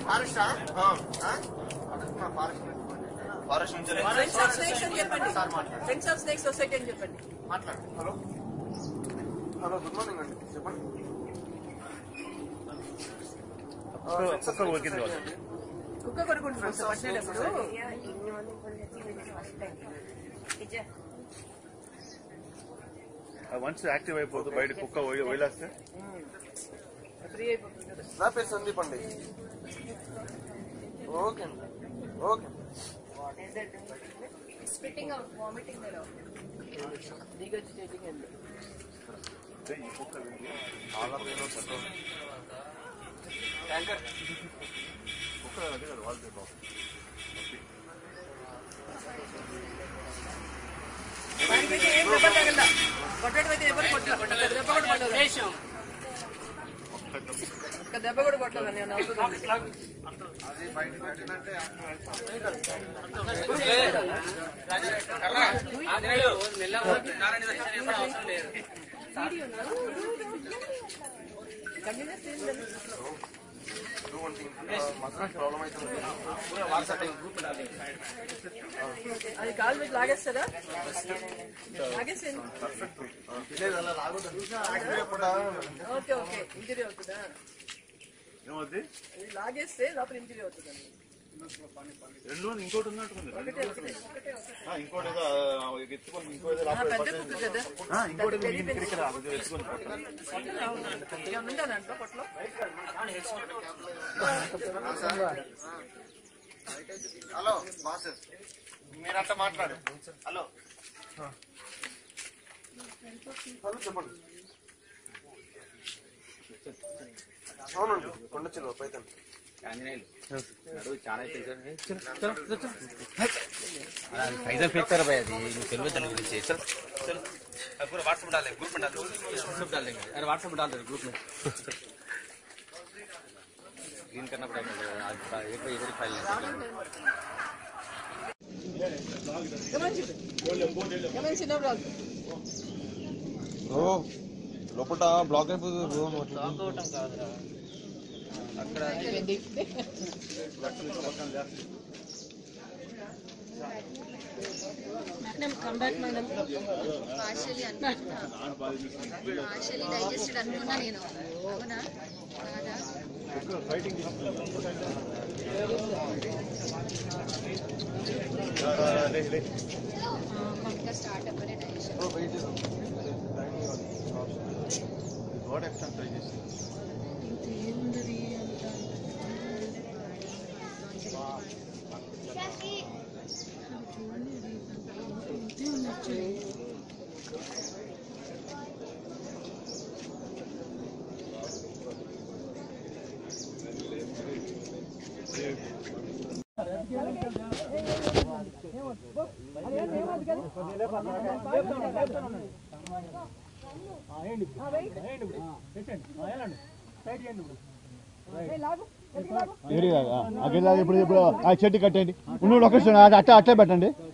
ఫారెస్టా forest forest నుంచి friends of snakes అని చెప్పండి ఫ్రెండ్స్ ఆఫ్ స్నేక్స్ సొసైటీ అని చెప్పండి మాట్లాడు హలో హలో గుడ్ మార్నింగ్ అండి చెప్పండి ఒక్క ఊరికింది కావాలి కుక్క కొనుక్కుంటున్నాం సార్ పట్టినప్పుడు వన్స్ యాక్టివ్ అయిపోతుంది బయట కుక్క వదిలి- వదిలేస్తే ఫ్రీ అయిపోతుంది కదా నా పేరు సందీప్ అండి ఓకే అండి ఓకే స్పిట్టింగ్ అవుట్ వామిటింగ్ దిగొచ్చేటింగ్ అండి అంటే ఈ కుక్క వెళ్ళి చాలా పేరు పెట్రోల్ ట్యాంకర్ కుక్క అదే కదా వాళ్ళు పాపం దానికైతే ఏం దెబ్బ తగలదా కొట్టడం అయితే ఎవరు కొట్టలేదు ఒక్క దెబ్బ కూడా కొట్టలేదు ఒక్క దెబ్బ కూడా కొట్టలేదు నేను అవుతుంది అది బయట పెట్టినట్టే మసాజ్ ప్రాబ్లం అవుతుంది వాటర్ సెట్టింగ్ అది కాలు మీద లాగేస్తారా లాగేసేయండి లేదు అలా లాగొద్దు యాక్టివ్ ఓకే ఓకే ఇంజరీ అవుతుందా ఏమవుద్ది అది లాగేస్తే లోపల ఇంజరీ అవుతుందండి రెండు మంది ఇంకోటి ఉన్నట్టుంది ఒకటే ఒకటే ఒకటే ఒకటే ఆ, ఇంకోటి ఏదో ఆ, ఎత్తుకొని ఇంకో ఏదో ఆ, లోపల పెద్ద పట్టేసి- కుక్క కదా ఆ, ఇంకోటి ఏదో ఇక్కడ ఇక్కడ అది ఎత్తుకొని పోతారు. ఏమన్నా ఉందా దాంట్లో పొట్టలో హలో బాస్ మీరు అట్లా మాట్లాడు హలో హలో చెప్పండి అవునండి కొండ చిలువ పైతాను पैसा फेंक कर भाई अभी फिल्म चल रही है चल चल पूरा व्हाट्सएप डाल ग्रुप में डाल व्हाट्सएप डाल देंगे अरे व्हाट्सएप में डाल दे ग्रुप में क्लीन करना पड़ेगा आज एक बार इधर फाइल ఏమైనా చిన్న ప్రాబ్లం లోపల బ్లాక్ అయిపోతుంది madam come back madam partially అనుకుంటా పార్షియలీ డైజెస్టెడ్ అనుకున్నా నేను అవునా కాదా ఇంకా స్టార్ట్ అవ్వలే డైజెషన్ గోడ ఎక్స్టెండ్ ట్రై చేసి ఇప్పుడు ఇప్పుడు ఆ చెట్టు కట్టండి ఉన్న లొకేషన్ అట్లా అట్లా పెట్టండి